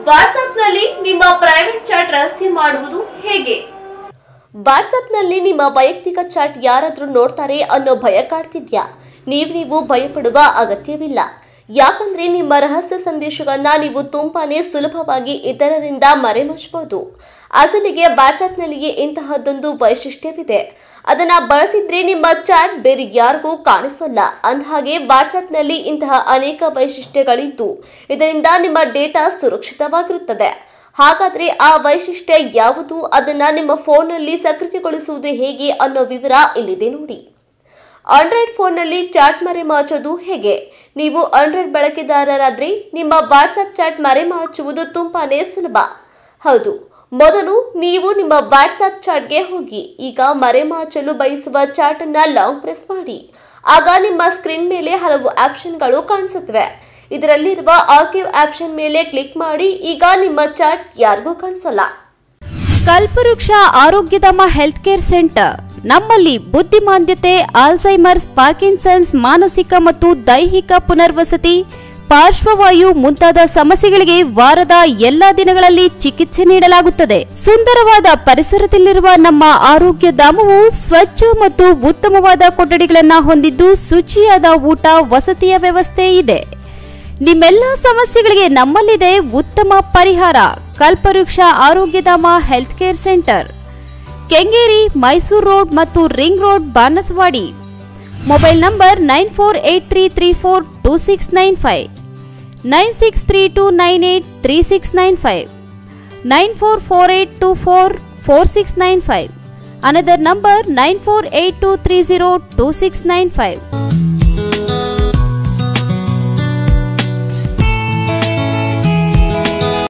ವಾಟ್ಸ್ಆಪ್ನಲ್ಲಿ ನಿಮ್ಮ private chat ರಹಸ್ಯ ಮಾಡುವುದು ಹೇಗೆ ವಾಟ್ಸ್ಆಪ್ನಲ್ಲಿ ನಿಮ್ಮ ವೈಯಕ್ತಿಕ ಚಾಟ್ ಯಾರಾದರೂ ನೋಡ್ತಾರೆ ಅನ್ನೋ ಭಯ ಕಾಡ್ತಿದ್ಯಾ ನೀವು ನೀವು ಭಯಪಡುವ ಅಗತ್ಯವಿಲ್ಲ ಯಾಕಂದ್ರೆ ನಿಮ್ಮ ರಹಸ್ಯ ಸಂದೇಶಗಳನ್ನ ನೀವು ತುಂಬಾನೇ ಸುಲಭವಾಗಿ ಇತರರಿಂದ ಮರೆಮಚ್ಚಬಹುದು ಅಸಲಿಗೆ ವಾಟ್ಸ್ಆಪ್ನಲ್ಲಿಯೇ ಇಂತಹದ್ದೊಂದು ವೈಶಿಷ್ಟ್ಯವಿದೆ ಅದನ್ನ ಬಳಸಿದ್ರೆ ನಿಮ್ಮ ಚಾಟ್ ಬೇರೆ ಯಾರಿಗೂ ಕಾಣಿಸೋಲ್ಲ ಅಂದಹಾಗೆ ವಾಟ್ಸ್ಆಪ್ನಲ್ಲಿ ಇಂತಹ ಅನೇಕ ವೈಶಿಷ್ಟ್ಯಗಳಿದ್ದು ಇದರಿಂದ ನಿಮ್ಮ ಡೇಟಾ ಸುರಕ್ಷಿತವಾಗಿರುತ್ತದೆ ಹಾಗಾದ್ರೆ ಆ ವೈಶಿಷ್ಟ್ಯ ಯಾವುದು ಅದನ್ನ ನಿಮ್ಮ ಫೋನ್ನಲ್ಲಿ ಸಕ್ರಿಯಗೊಳಿಸುವುದು ಹೇಗೆ ಅನ್ನೋ ವಿವರ ಇಲ್ಲಿದೆ ನೋಡಿ ಆಂಡ್ರಾಯ್ಡ್ ಫೋನ್ನಲ್ಲಿ ಚಾಟ್ ಮರೆಮಾಚೋದು ಹೇಗೆ ನೀವು ಆಂಡ್ರಾಯ್ಡ್ ಬಳಕೆದಾರರಾದ್ರೆ ನಿಮ್ಮ ವಾಟ್ಸ್ಆಪ್ ಚಾಟ್ ಮರೆಮಾಚುವುದು ತುಂಬಾನೇ ಸುಲಭ ಹೌದು ಮೊದಲು ನೀವು ನಿಮ್ಮ ವಾಟ್ಸ್ಆಪ್ ಚಾಟ್ಗೆ ಹೋಗಿ ಈಗ ಮರೆಮಾಚಲು ಬಯಸುವ ಚಾಟ್ ಅನ್ನ ಲಾಂಗ್ ಪ್ರೆಸ್ ಮಾಡಿ ಆಗ ನಿಮ್ಮ ಸ್ಕ್ರೀನ್ ಮೇಲೆ ಹಲವು ಆಪ್ಷನ್ಗಳು ಕಾಣಿಸುತ್ತವೆ ಇದರಲ್ಲಿರುವ ಆರ್ಕಿವ್ ಆಪ್ಷನ್ ಮೇಲೆ ಕ್ಲಿಕ್ ಮಾಡಿ ಈಗ ನಿಮ್ಮ ಚಾಟ್ ಯಾರಿಗೂ ಕಾಣಿಸಲ್ಲ ಕಲ್ಪವೃಕ್ಷ ಆರೋಗ್ಯಧಾಮ ಹೆಲ್ತ್ ಕೇರ್ ಸೆಂಟರ್ ನಮ್ಮಲ್ಲಿ ಬುದ್ಧಿಮಾಂದ್ಯತೆ ಆಲ್ಝೈಮರ್ಸ್ ಪಾರ್ಕಿನ್ಸನ್ಸ್ ಮಾನಸಿಕ ಮತ್ತು ದೈಹಿಕ ಪುನರ್ವಸತಿ ಪಾರ್ಶ್ವವಾಯು ಮುಂತಾದ ಸಮಸ್ಯೆಗಳಿಗೆ ವಾರದ ಎಲ್ಲಾ ದಿನಗಳಲ್ಲಿ ಚಿಕಿತ್ಸೆ ನೀಡಲಾಗುತ್ತದೆ ಸುಂದರವಾದ ಪರಿಸರದಲ್ಲಿರುವ ನಮ್ಮ ಆರೋಗ್ಯ ಧಾಮವು ಸ್ವಚ್ಛ ಮತ್ತು ಉತ್ತಮವಾದ ಕೊಠಡಿಗಳನ್ನು ಹೊಂದಿದ್ದು ಶುಚಿಯಾದ ಊಟ ವಸತಿಯ ವ್ಯವಸ್ಥೆ ಇದೆ ನಿಮ್ಮೆಲ್ಲ ಸಮಸ್ಯೆಗಳಿಗೆ ನಮ್ಮಲ್ಲಿದೆ ಉತ್ತಮ ಪರಿಹಾರ Kalpavriksha Arogyadhama health care centre Kengeri Mysuru road ಮತ್ತು ring road Banaswadi mobile number nine four eight three three four two six nine five nine six three two nine eight three six nine five nine four four eight two four four six nine five another number nine four eight two three zero two six nine five